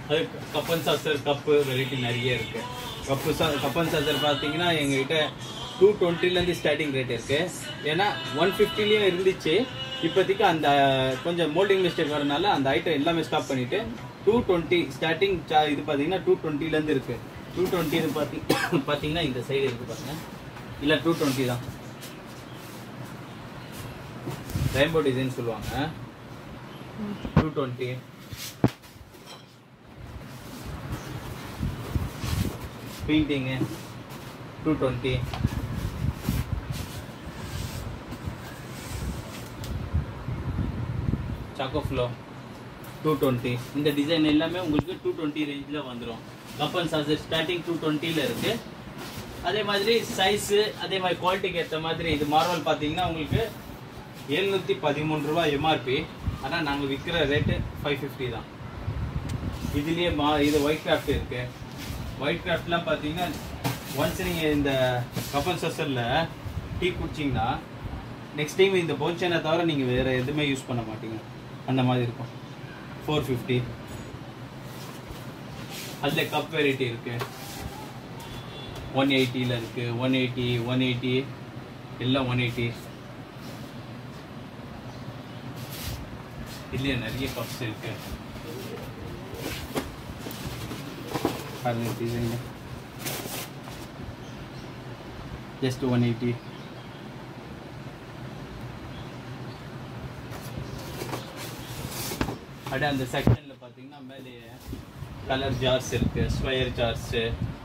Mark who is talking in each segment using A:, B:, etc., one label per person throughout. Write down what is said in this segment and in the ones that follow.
A: அது Cubbon Chaucer cup variety நிறைய இருக்கு கப்பு சா கப்பன் சாசர் பார்த்தீங்கன்னா எங்ககிட்ட டூ டுவெண்ட்டிலேருந்து ஸ்டார்டிங் ரேட் இருக்கு ஏன்னா ஒன் ஃபிஃப்டிலையும் இருந்துச்சு இப்போதைக்கு அந்த கொஞ்சம் மோல்டிங் மிஸ்டேக் வரனால அந்த ஐட்டம் எல்லாமே ஸ்டாப் பண்ணிட்டு டூ டுவெண்ட்டி ஸ்டார்டிங் இது பார்த்தீங்கன்னா டூ டுவெண்ட்டிலேருந்து இருக்கு டூ டுவெண்ட்டி இது பார்த்தி பார்த்தீங்கன்னா இந்த சைடு இருக்கு பாருங்க இல்லை டூ டுவெண்ட்டி தான் ரெயின்போ டிசைன் சொல்லுவாங்க two twenty painting two twenty choco flow two twenty இந்த டிசைன் எல்லாமே உங்களுக்கு டூ டுவெண்ட்டி ரேஞ்சில் வந்துடும் கப்பன் சார்ஜர் ஸ்டார்டிங் டூ டுவெண்ட்டியில் இருக்குது அதே மாதிரி சைஸு அதே மாதிரி குவாலிட்டிக்கு ஏற்ற மாதிரி இது மார்வல் பார்த்தீங்கன்னா உங்களுக்கு எழுநூற்றி பதிமூணு ரூபா எம்ஆர்பி ஆனால் நாங்கள் விற்கிற ரேட்டு ஃபைவ் ஃபிஃப்டி தான் இதுலேயே மா இது ஒயிட் கிராஃப்ட் இருக்கு ஒயிட் கிராஃப்ட்லாம் பார்த்தீங்கன்னா ஒன்ஸ் நீங்கள் இந்த கப்பல் சசரில் டீ குடிச்சிங்கன்னா நெக்ஸ்ட் டைம் இந்த போன்சேனை தவிர நீங்கள் வேறு எதுவுமே யூஸ் பண்ண மாட்டீங்க அந்த மாதிரி இருக்கும் ஃபோர் ஃபிஃப்டி அதில் கப் வெரைட்டி இருக்கு ஒன் எயிட்டியில் இருக்கு ஒன் எயிட்டி ஒன் எயிட்டி எல்லாம் ஒன் எயிட்டி இதுலேயே நிறைய கப்ஸ் இருக்கு பாருங்க டிசைன் ஜஸ்ட் ஒன் எயிட்டி அப்படியே அந்த செக்ஷனில் பார்த்தீங்கன்னா மேலேயே கலர் ஜார்ஸ் இருக்கு ஸ்கொயர் ஜார்ஸு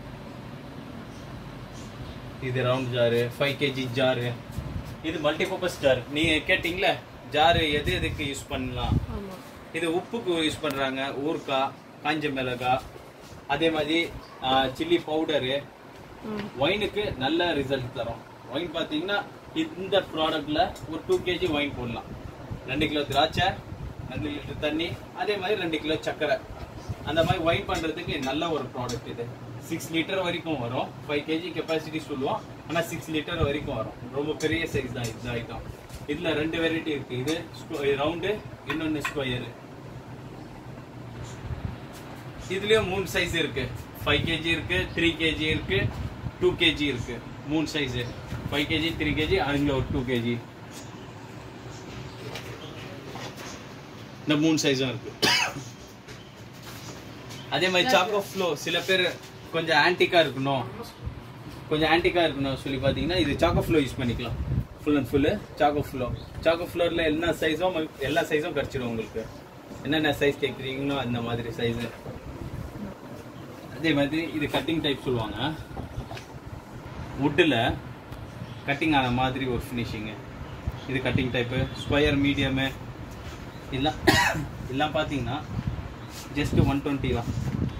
A: இது round jar five KG jar இது மல்டிபர்பஸ் ஜார் நீங்கள் கேட்டிங்களே ஜாரு எது எதுக்கு யூஸ் பண்ணலாம்
B: ஆமா
A: இது உப்புக்கு யூஸ் பண்ணுறாங்க ஊறுகாய் காஞ்ச மிளகாய் அதே மாதிரி சில்லி பவுடரு
B: ம்
A: ஒயினுக்கு நல்ல ரிசல்ட் தரும் ஒயின் பார்த்தீங்கன்னா இந்த ப்ராடக்ட்ல ஒரு டூ கேஜி ஒயின் போடலாம் ரெண்டு கிலோ திராட்சை ரெண்டு லிட்டர் தண்ணி அதே மாதிரி ரெண்டு கிலோ சர்க்கரை அந்த மாதிரி ஒயின் பண்றதுக்கு நல்ல ஒரு ப்ராடக்ட் இது சிக்ஸ் லிட்டர் வரைக்கும் வரும் ஃபைவ் கேஜி கெப்பாசிட்டி சொல்லுவோம் ஆனால் சிக்ஸ் லிட்டர் வரைக்கும் வரும் ரொம்ப பெரிய சைஸ் தான் இது ஐட்டம் இதுல ரெண்டு வெரைட்டி இருக்கு இது ரவுண்டு இன்னொன்னு ஸ்கொயரு இதுலயும் மூணு சைஸ் இருக்கு ஃபைவ் கேஜி இருக்கு த்ரீ கேஜி இருக்கு டூ கேஜி இருக்கு மூணு size five KG three KG அதுல ஒரு டூ கேஜி இந்த மூணு சைஸும் இருக்கு அதே மாதிரி சாக்கோ ஃப்ளோ சில பேர் கொஞ்சம் ஆன்டிக்கா இருக்கணும் கொஞ்சம் ஆன்டிக்கா இருக்கணும் சொல்லி பார்த்தீங்கன்னா இது சாக்கோ ஃப்ளோ யூஸ் பண்ணிக்கலாம் full and full choco flow choco ஃப்ளோரில் என்ன சைஸும் எல்லா சைஸும் கிடச்சிடும் உங்களுக்கு என்னென்ன சைஸ் கேட்குறீங்களோ அந்த மாதிரி சைஸு அதே மாதிரி இது கட்டிங் டைப் சொல்லுவாங்க வுட்டில் கட்டிங் ஆன மாதிரி ஒரு ஃபினிஷிங்கு இது கட்டிங் டைப்பு ஸ்கொயர் மீடியமு எல்லாம் எல்லாம் பார்த்தீங்கன்னா ஜஸ்ட் ஒன் டுவெண்ட்டி தான்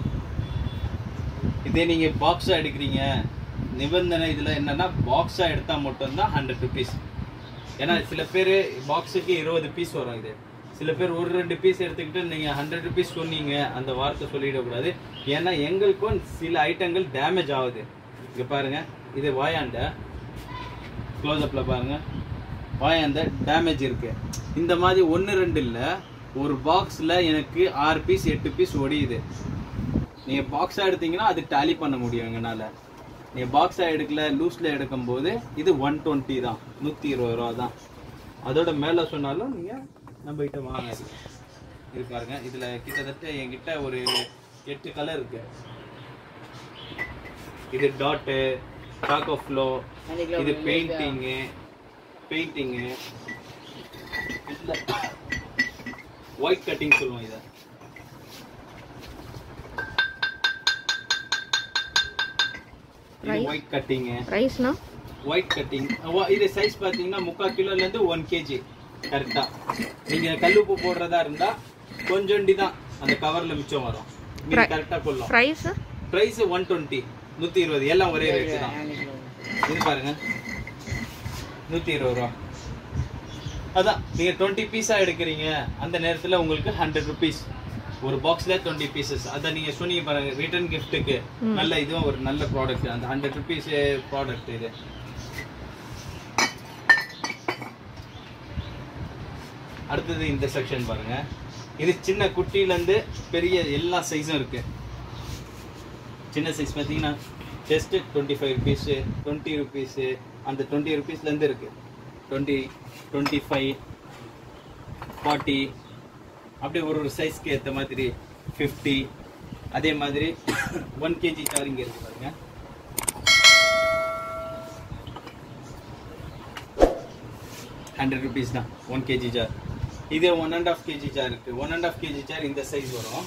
A: இதே நீங்கள் பாக்ஸாக எடுக்கிறீங்க நிபந்தனை இதில் என்னன்னா பாக்ஸாக எடுத்தால் மட்டும்தான் ஹண்ட்ரட் ருபீஸ் ஏன்னா சில பேர் பாக்ஸுக்கு இருபது பீஸ் வரும் இது சில பேர் ஒரு ரெண்டு பீஸ் எடுத்துக்கிட்டு நீங்கள் ஹண்ட்ரட் ருபீஸ் சொன்னீங்க அந்த வார்த்தை சொல்லிடக்கூடாது ஏன்னா எங்களுக்கும் சில ஐட்டங்கள் டேமேஜ் ஆகுது இங்கே பாருங்க இது வாயாண்ட க்ளோஸ்அப்பில் பாருங்க வாயாண்ட டேமேஜ் இருக்கு இந்த மாதிரி ஒன்று ரெண்டு இல்லை ஒரு பாக்ஸில் எனக்கு ஆறு பீஸ் எட்டு பீஸ் ஒடியுது நீங்கள் பாக்ஸாக எடுத்தீங்கன்னா அது டேலி பண்ண முடியும் எங்களால் நீங்கள் பாக்ஸாக எடுக்கல லூஸில் எடுக்கும்போது இது ஒன் டுவெண்ட்டி தான் நூற்றி இருபது ரூபா தான் அதோட மேலே சொன்னாலும் நீங்கள் நம்ம கிட்ட வாங்க இது பாருங்க இதில் கிட்டத்தட்ட என்கிட்ட ஒரு எட்டு கலர் இருக்கு இது டாட்டு சாக்கோ ஃப்ளோ இது பெயிண்டிங்கு பெயிண்டிங்கு இதில் ஒயிட் கட்டிங் சொல்லுவோம் இதை இது
B: Right.
A: ஒயிட் கட்டிங்கு
B: ரைஸ்னா
A: ஒயிட் கட்டிங் இது சைஸ் பார்த்தீங்கன்னா முக்கால் கிலோலேருந்து ஒன் கேஜி கரெக்டாக நீங்கள் கல்லுப்பு போடுறதா இருந்தால் கொஞ்சோண்டி தான் அந்த கவரில் மிச்சம் வரும் நீங்கள்
B: Right.
A: கரெக்டாக கொள்ளும்
B: ப்ரைஸ்
A: ப்ரைஸ் ஒன் டுவெண்ட்டி நூற்றி இருபது எல்லாம் ஒரே ரேட்டு தான் இது பாருங்க நூற்றி இருபது ரூபா அதான் நீங்கள் டுவெண்ட்டி பீஸாக எடுக்கிறீங்க அந்த நேரத்தில் உங்களுக்கு ஹண்ட்ரட் ருபீஸ் ஒரு பாக்ஸில் டுவெண்ட்டி பீசஸ் அதை நீங்கள் சொன்னீங்க பாருங்க ரிட்டர்ன் கிஃப்ட்டுக்கு நல்ல இதுவும் ஒரு நல்ல ப்ராடக்ட் அந்த ஹண்ட்ரட் ருபீஸ் ப்ராடக்ட் இது அடுத்தது இந்த செக்ஷன் பாருங்க இது சின்ன குட்டியிலேருந்து பெரிய எல்லா சைஸும் இருக்கு சின்ன சைஸ் பார்த்தீங்கன்னா just twenty five rupees twenty rupees அந்த டுவெண்ட்டி ருபீஸ்லேருந்து இருக்கு டுவெண்ட்டி டுவெண்ட்டி ஃபைவ் ஃபார்ட்டி அப்படியே ஒரு ஒரு சைஸ்க்கு ஏற்ற மாதிரி ஃபிஃப்டி அதே மாதிரி ஒன் கேஜி சார் இங்கே இருக்கு பாருங்க ஹண்ட்ரட் ருபீஸ் தான் ஒன் கேஜி ஜார் இதே one and half KG jar இருக்கு one and half KG jar இந்த சைஸ் வரும்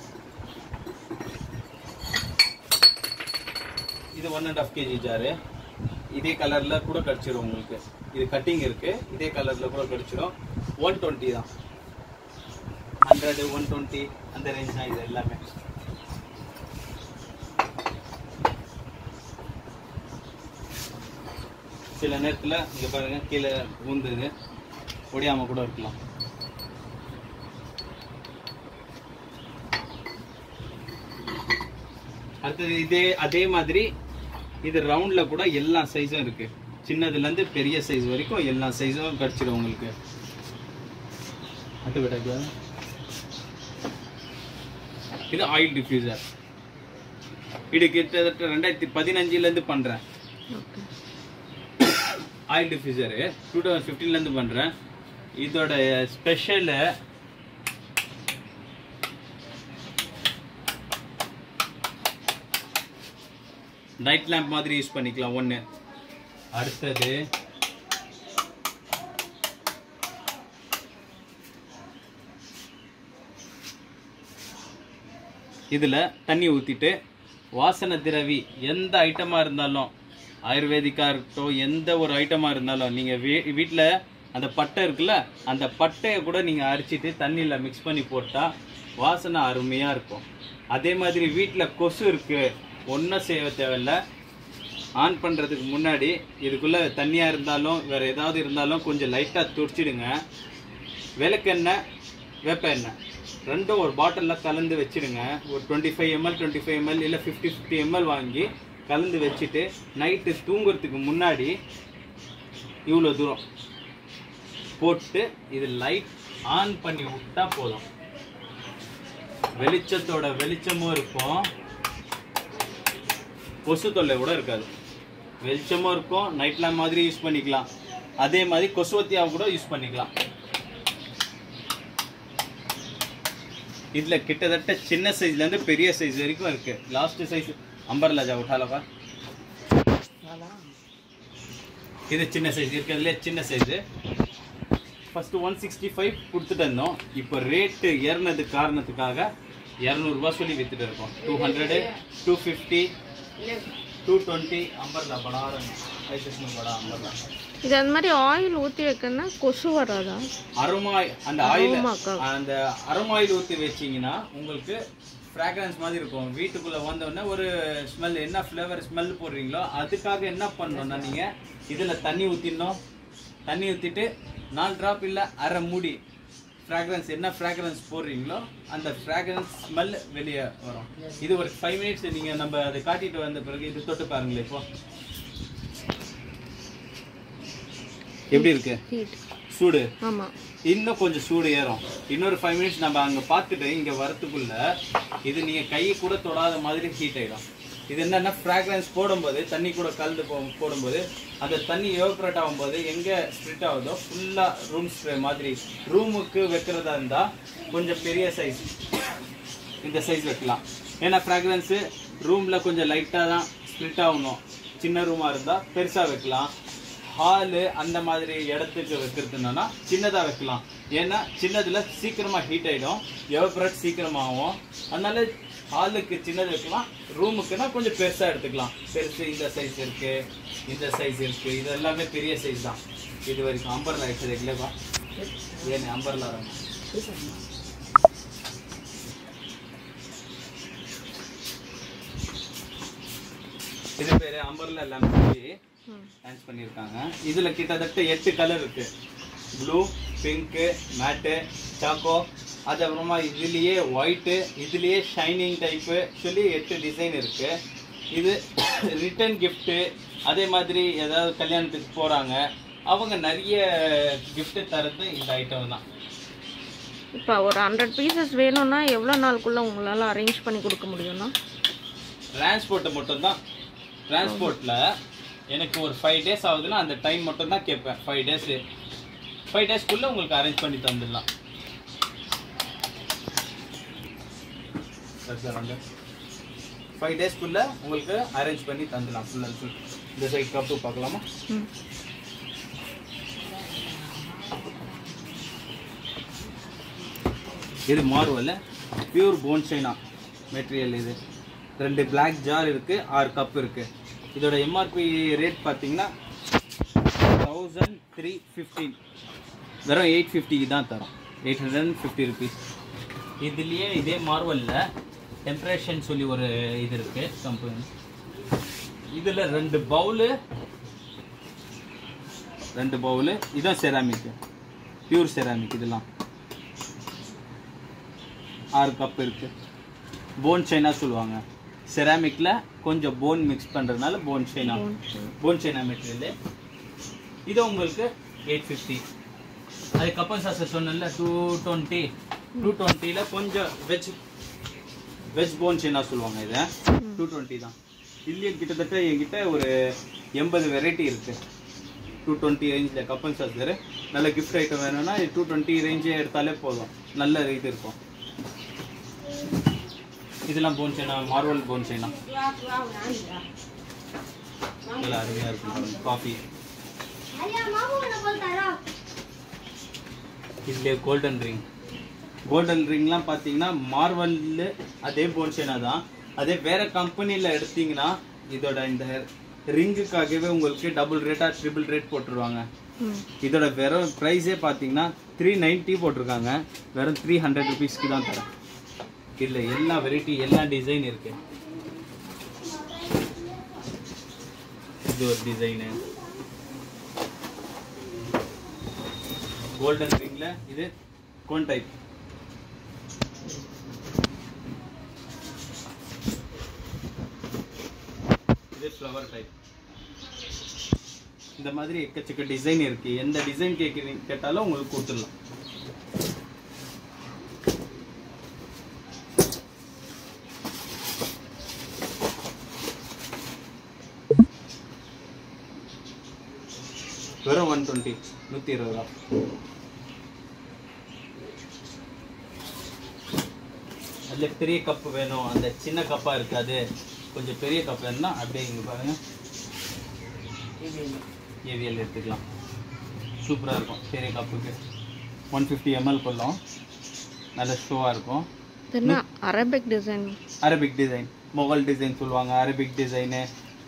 A: இது one and half KG jar இதே கலர்ல கூட கிடைச்சிரும் உங்களுக்கு இது கட்டிங் இருக்கு இதே கலர்ல கூட கிடைச்சிரும் ஒன் டுவெண்ட்டி தான் ஹண்ட்ரட் ஒன் டுவெண்ட்டி அந்த ரேஞ்ச் தான் இது எல்லாமே சில நேரத்துல இங்க பாருங்க கீழே ஊந்துது ஒடியாம கூட இருக்கலாம் அடுத்தது இதே அதே மாதிரி இது ரவுண்ட்ல கூட எல்லா சைஸும் இருக்கு சின்னதுல இருந்து பெரிய சைஸ் வரைக்கும் எல்லா சைஸும் கிடைச்சிடும் உங்களுக்கு அது விட இது ஆயில் டிஃப்யூசர் இது கிட்டத்தட்ட ரெண்டாயிரத்தி பதினஞ்சுல இருந்து பண்றேன்
B: okay
A: oil diffuser two thousand ஃபிஃப்டீன்லேருந்து பண்ணுறேன் இதோட ஸ்பெஷலு நைட் லேம்ப் மாதிரி யூஸ் பண்ணிக்கலாம் ஒன்று அடுத்தது இதில் தண்ணி ஊற்றிட்டு வாசனை திரவி எந்த ஐட்டமாக இருந்தாலும் ஆயுர்வேதிக்காக இருக்கட்டும் எந்த ஒரு ஐட்டமாக இருந்தாலும் நீங்கள் வீ வீட்டில் அந்த பட்டை இருக்குல்ல அந்த பட்டையை கூட நீங்கள் அரைச்சிட்டு தண்ணியில் மிக்ஸ் பண்ணி போட்டால் வாசனை அருமையாக இருக்கும் அதே மாதிரி வீட்டில் கொசு இருக்குது ஒன்றும் செய்ய தேவையில்ல ஆன் பண்ணுறதுக்கு முன்னாடி இதுக்குள்ளே தண்ணியாக இருந்தாலும் வேறு ஏதாவது இருந்தாலும் கொஞ்சம் லைட்டாக துடிச்சிடுங்க விளக்கெண்ணெய் வேப்ப எண்ணெய் ரெண்டும் ஒரு பாட்டிலில் கலந்து வச்சிடுங்க ஒரு twenty five ML twenty five ML இல்லை ஃபிஃப்டி ஃபிஃப்டி எம்எல் வாங்கி கலந்து வச்சுட்டு நைட்டு தூங்குறதுக்கு முன்னாடி இவ்வளோ தூரம் போட்டு இது லைட் ஆன் பண்ணி விட்டா போதும் வெளிச்சத்தோட வெளிச்சமும் இருக்கும் கொசு தொல்லை கூட இருக்காது வெளிச்சமும் இருக்கும் நைட் லேம்ப் மாதிரி யூஸ் பண்ணிக்கலாம் அதே மாதிரி கொசுவத்தியாவை கூட யூஸ் பண்ணிக்கலாம் இதுல கிட்டத்தட்ட சின்ன சைஸ்ல இருந்து பெரிய சைஸ் வரைக்கும் இருக்கு லாஸ்ட் சைஸ் அம்பர்லா ஜா உठाலப்பா இது சின்ன சைஸ் இருக்கிறதுல சின்ன size first one sixty five கொடுத்துட்டு இருந்தோம் இப்போ ரேட்டு ஏறினது காரணத்துக்காக இரநூறுபா சொல்லி வித்துட்டு இருக்கோம் two hundred two fifty two twenty அம்பர்லா படா ஐசஸ்னு படா அம்பர்லா
B: இது அந்த மாதிரி ஆயில் ஊற்றி வைக்கணும்னா கொசு வராதா
A: அரோமாய் அந்த ஆயில்
B: அரோமாக்கா.
A: அந்த அரோமாயில் ஊற்றி வச்சீங்கன்னா உங்களுக்கு ஃப்ராக்ரன்ஸ் மாதிரி இருக்கும் வீட்டுக்குள்ள வந்த உடனே ஒரு ஸ்மெல் என்ன ஃப்ளேவர் ஸ்மெல் போடுறீங்களோ அதுக்காக என்ன பண்ணணும்னா நீங்க இதுல தண்ணி ஊத்திடணும் தண்ணி ஊத்திட்டு நாலு டிராப் இல்ல அரை மூடி ஃப்ராக்ரன்ஸ் என்ன ஃப்ராக்ரன்ஸ் போடுறீங்களோ அந்த ஃப்ராக்ரன்ஸ் ஸ்மெல் வெளியே வரும் இது ஒரு ஃபைவ் மினிட்ஸ் நீங்க நம்ம அதை காட்டிட்டு வந்த பிறகு இது தொட்டு பாருங்களேன் இப்போ எப்படி இருக்கு
B: ஹீட்
A: சூடு
B: ஆமாம்
A: இன்னும் கொஞ்சம் சூடு ஏறும் இன்னொரு ஃபைவ் மினிட்ஸ் நம்ம அங்கே பார்த்துட்டு இங்கே வரத்துக்குள்ள இது நீங்கள் கையை கூட தொடாத மாதிரி ஹீட் ஆகிடும் இது என்னன்னா ஃப்ராக்ரன்ஸ் போடும்போது தண்ணி கூட கலந்து போ போடும்போது அந்த தண்ணி எவாப்ரேட் ஆகும்போது எங்கே ஸ்ப்ரிட் ஆகுதோ ஃபுல்லாக ரூம் ஸ்ப்ரே மாதிரி ரூமுக்கு வைக்கிறதா இருந்தால் கொஞ்சம் பெரிய சைஸ் இந்த சைஸ் வைக்கலாம் ஏன்னா ஃப்ராக்ரன்ஸு ரூமில் கொஞ்சம் லைட்டாக தான் ஸ்ப்ளிட் ஆகணும் சின்ன ரூமாக இருந்தால் பெருசாக வைக்கலாம் ஹாலு அந்த மாதிரி இடத்துக்கு வைக்கிறதுனா சின்னதாக வைக்கலாம் ஏன்னா சின்னதில் சீக்கிரமாக ஹீட் ஆகிடும் எவப்ரேட் சீக்கிரமாகும் அதனால ஹாலுக்கு சின்னது வைக்கலாம் ரூமுக்குன்னா கொஞ்சம் பெருசாக எடுத்துக்கலாம் பெருசு இந்த சைஸ் இருக்கு இந்த சைஸ் இருக்கு இது எல்லாமே பெரிய சைஸ் தான் இது வரைக்கும் அம்பர்லா இருக்குது இல்லைப்பா ஏன்னு அம்பர்லா இது பேரு அம்பர்லா லேம்ப் சொல்லி
B: ம்
A: லான்ச் பண்ணியிருக்காங்க இதில் கிட்டத்தட்ட எட்டு கலர் இருக்கு ப்ளூ பிங்க்கு மேட்டு சாக்கோ அது அப்புறமா இதுலேயே ஒயிட்டு இதுலேயே ஷைனிங் டைப்பு சொல்லி எட்டு டிசைன் இருக்கு இது ரிட்டர்ன் கிஃப்ட்டு அதே மாதிரி ஏதாவது கல்யாணத்துக்கு போகிறாங்க அவங்க நிறைய gift தரது இந்த ஐட்டம் தான் இது ஒரு ஃபைவ் மினிட்ஸ் நீங்கள் நம்ம அதை காட்டிட்டு வந்த பிறகு இது தொட்டு பாருங்களேன் இப்போ
B: இப்போ ஒரு ஹண்ட்ரட் பீசஸ் வேணும்னா எவ்வளோ நாளுக்குள்ள உங்களால் அரேஞ்ச் பண்ணி கொடுக்க முடியும்னா
A: டிரான்ஸ்போர்ட்டை மட்டும் தான் டிரான்ஸ்போர்ட்டில் எனக்கு ஒரு ஃபைவ் டேஸ் ஆகுதுன்னா அந்த டைம் மட்டும் தான் கேட்பேன் ஃபைவ் டேஸு ஃபைவ் டேஸ்க்குள்ளே உங்களுக்கு அரேஞ்ச் பண்ணி தந்துடலாம் ஃபைவ் டேஸ்க்குள்ளே உங்களுக்கு அரேஞ்ச் பண்ணி தந்துடலாம் ஃபுல் அண்ட் ஃபுல் இந்த சைட் கப்பு பார்க்கலாமா
B: ம்
A: இது marble pure bone china material இது ரெண்டு Black ஜார் இருக்கு ஆறு கப் இருக்கு இதோட எம்ஆர்பி ரேட் பார்த்தீங்கன்னா தௌசண்ட் த்ரீ ஃபிஃப்டீன் வெறும் எயிட் ஃபிஃப்டிக்கு தான் தரோம் eight hundred and fifty rupees இதுலேயே இதே மார்வலில் டெம்பரேஷன் சொல்லி ஒரு இது இருக்கு கம்பெனி இதில் ரெண்டு பவுலு ரெண்டு பவுலு இதான் செராமிக் பியூர் செராமிக் இதெல்லாம் ஆறு கப் இருக்கு போன் சைனா சொல்லுவாங்க செராமிக்ல கொஞ்சம் போன் மிக்ஸ் பண்றதுனால bone china bone china material இது உங்களுக்கு எயிட் ஃபிஃப்டி அதுக்கப்புறம் சார் சொன்னேன்ல டூ டுவெண்ட்டி டூ டுவெண்ட்டியில் கொஞ்சம் வெஜ் வெஜ் போன் சைனா சொல்லுவாங்க இதை டூ டுவெண்ட்டி தான் இதுலேயும் கிட்டத்தட்ட என்கிட்ட ஒரு எண்பது வெரைட்டி இருக்கு டூ டுவெண்ட்டி ரேஞ்சில் கப்பன் சார் நல்ல கிஃப்ட் ஐட்டம் வேணும்னா டூ டுவெண்ட்டி ரேஞ்சே எடுத்தாலே போதும் நல்ல இது இருக்கும் இதெல்லாம் bone china marble bone china நல்லா அருமையாக இருக்கும் காஃபி இதுலேயே கோல்டன் ரிங் கோல்டன் ரிங்லாம் பார்த்தீங்கன்னா மார்வல் அதே போன் சைனா தான் அதே வேற கம்பெனியில் எடுத்தீங்கன்னா இதோட இந்த ரிங்குக்காகவே உங்களுக்கு டபுள் ரேட்டா ட்ரிபிள் ரேட் போட்டுருவாங்க
B: ம்
A: இதோட வெறும் ப்ரைஸே பார்த்தீங்கன்னா த்ரீ நைன்ட்டி போட்டிருக்காங்க வெறும் த்ரீ ஹண்ட்ரட் ருபீஸ்க்கு தான் தரேன் இதில் எல்லா வெரைட்டி எல்லா டிசைன் இருக்கு இது ஒரு டிசைனு கோல்டன் ரிங்ல இது கோன் டைப் இது ஃப்ளவர் டைப் இந்த மாதிரி எக்கச்சக்க டிசைன் இருக்கு எந்த டிசைன் கேட்குறீங்க கேட்டாலும் உங்களுக்கு கொடுத்துடலாம் வெறும் ஒன் டுவெண்ட்டி நூற்றி இருபது ரூபா அதில் பெரிய கப்பு வேணும் அந்த சின்ன கப்பாக இருக்காது கொஞ்சம் பெரிய கப் வேணும்னா அப்படியே இங்கே பாருங்க ஏவிஎல் எடுத்துக்கலாம் சூப்பராக இருக்கும் பெரிய கப்புக்கு ஒன் ஃபிஃப்டி எம்எல் கொள்ளும் நல்ல ஷோவாக இருக்கும்
B: இது என்ன Arabic design
A: Arabic design Mughal design சொல்லுவாங்க அரபிக் டிசைனு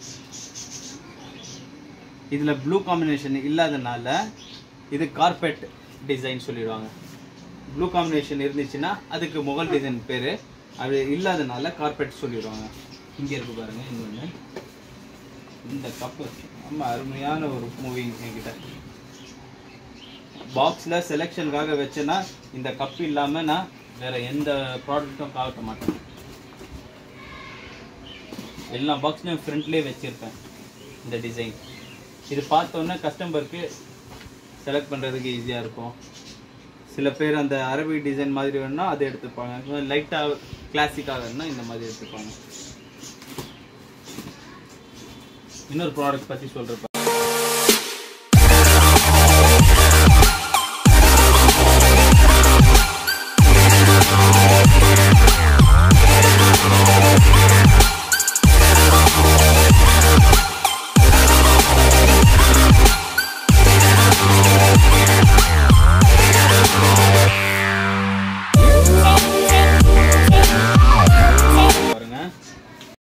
A: இதில் ப்ளூ காம்பினேஷன் இல்லாதனால இது கார்பெட் டிசைன் சொல்லிடுவாங்க ப்ளூ காம்பினேஷன் இருந்துச்சுன்னா அதுக்கு முகல் டிசைன் பேர் அது இல்லாதனால கார்பெட் சொல்லிடுவாங்க இங்கே இருக்கு பாருங்க இன்னொன்று இந்த கப்பு ரொம்ப அருமையான ஒரு மூவி என்கிட்ட பாக்ஸில் செலெக்ஷனுக்காக வச்சேன்னா இந்த கப் இல்லாமல் நான் வேற எந்த ப்ராடக்ட்டும் காட்ட மாட்டேன் எல்லா பாக்ஸ்லையும் ஃப்ரண்ட்லேயே வச்சுருப்பேன் இந்த டிசைன் இது பார்த்தோன்னே கஸ்டமருக்கு செலக்ட் பண்ணுறதுக்கு ஈஸியாக இருக்கும் சில பேர் அந்த அரபிக் டிசைன் மாதிரி வேணும்னா அதை எடுத்துப்பாங்க லைட்டாக கிளாசிக்காக வேணும்னா இந்த மாதிரி எடுத்துப்பாங்க இன்னொரு ப்ராடக்ட் பற்றி சொல்கிறப்ப